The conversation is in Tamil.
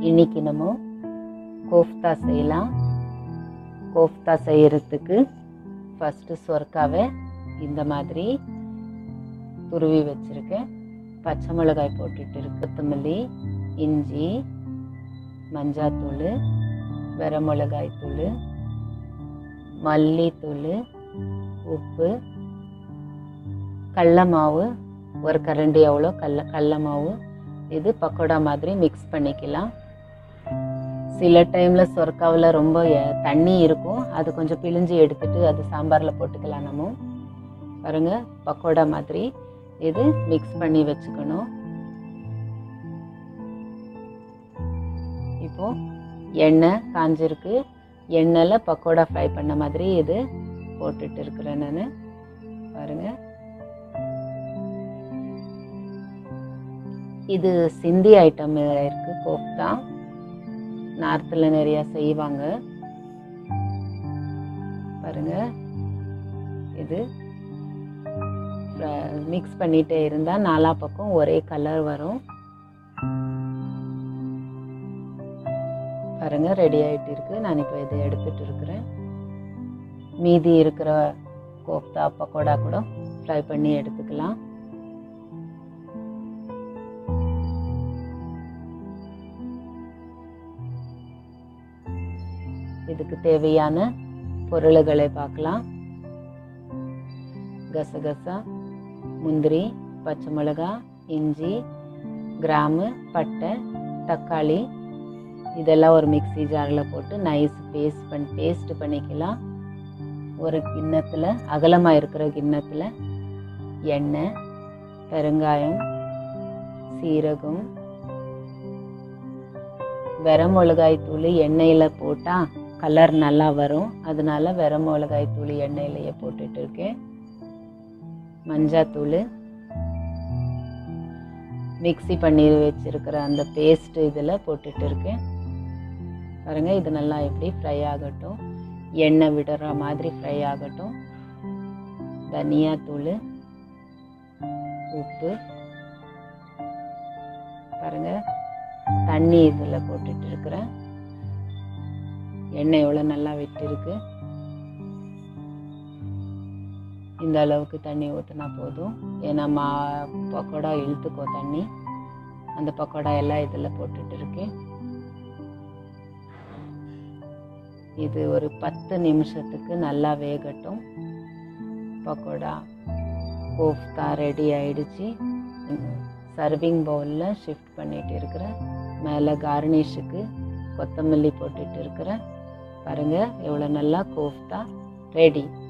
இன்னைக்கு நம்ம கோஃப்தா செய்யலாம் கோஃப்தா செய்யறதுக்கு ஃபஸ்ட்டு சொர்க்காவை இந்த மாதிரி துருவி வச்சுருக்கேன் பச்சை மிளகாய் போட்டுட்டு இருக்கு கொத்தமல்லி இஞ்சி மஞ்சாத்தூள் வரமிளகாய் தூள் மல்லித்தூள் உப்பு கடல மாவு ஒரு கரண்டி அவ்வளோ கடல கடல மாவு இது பக்கோடா மாதிரி மிக்ஸ் பண்ணிக்கலாம் சில டைமில் சொர்க்காவில் ரொம்ப எ- தண்ணி இருக்கும் அது கொஞ்சம் பிழிஞ்சு எடுத்துட்டு அது சாம்பாரில் போட்டுக்கலாம் நம்ம பாருங்க பக்கோடா மாதிரி இது மிக்ஸ் பண்ணி வச்சுக்கணும் இப்போ எண்ணெய் காஞ்சிருக்கு எண்ணெயில் பக்கோடா ஃப்ரை பண்ண மாதிரி இது போட்டுட்டு இருக்கிறேன் நான் பாருங்க இது சிந்தி ஐட்டம் இருக்கு கோப்தா நார்த்தில் நிறைய செய்வாங்க பாருங்க இது மிக்ஸ் பண்ணிட்டே இருந்தால் நாலா பக்கம் ஒரே கலர் வரும் பாருங்க ரெடி ஆயிட்டு இருக்கு நான் இப்போ இதை எடுத்துட்டு இருக்கிறேன் மீதி இருக்கிற கோப்தா பக்கோடா கூட ஃப்ரை பண்ணி எடுத்துக்கலாம் இதுக்கு தேவையான பொருள்களை பார்க்கலாம் கசகசா முந்திரி பச்சை மிளகா இஞ்சி கிராம்பு பட்டை தக்காளி இதெல்லாம் ஒரு மிக்ஸி ஜாரில் போட்டு நைஸ் பேஸ்ட் பண்ணி பேஸ்ட் பண்ணிக்கலாம் ஒரு கிண்ணத்தில் அகலமாக இருக்கிற கிண்ணத்தில் எண்ணெய் பெருங்காயம் சீரகம் வெரமிளகாய் தூள் எண்ணெயில் போட்டால் கலர் நல்லா வரும் அதனால வெரமிளகாய் தூள் எண்ணெயிலேயே போட்டுட்டு இருக்கேன் மஞ்சாத்தூள் மிக்ஸி பண்ணி வச்சிருக்கிற அந்த பேஸ்ட் இதில் போட்டுட்டு இருக்கேன் பாருங்க இது நல்லா எப்படி ஃப்ரை ஆகட்டும் எண்ணெய் விடுற மாதிரி ஃப்ரை ஆகட்டும் தனியாத்தூள் உப்பு பாருங்க தண்ணி இதில் போட்டுட்டு இருக்கிறேன் எண்ணெய் எவ்வளோ நல்லா விட்டுருக்கு இந்த அளவுக்கு தண்ணி ஊற்றினா போதும் ஏன்னா மா பக்கோடா இழுத்துக்கோ தண்ணி அந்த பக்கோடா எல்லாம் இதில் போட்டுட்டு இருக்கேன் இது ஒரு பத்து நிமிஷத்துக்கு நல்லா வேகட்டும் பக்கோடா கோஃப்தா ரெடி ஆயிடுச்சு சர்விங் பவுலில் ஷிஃப்ட் பண்ணிட்டு இருக்கிறேன் மேலே கார்னிஷுக்கு கொத்தமல்லி போட்டுட்டு இருக்கிறேன் பாருங்கள் எவ்வளோ நல்லா கோஃப்தா ரெடி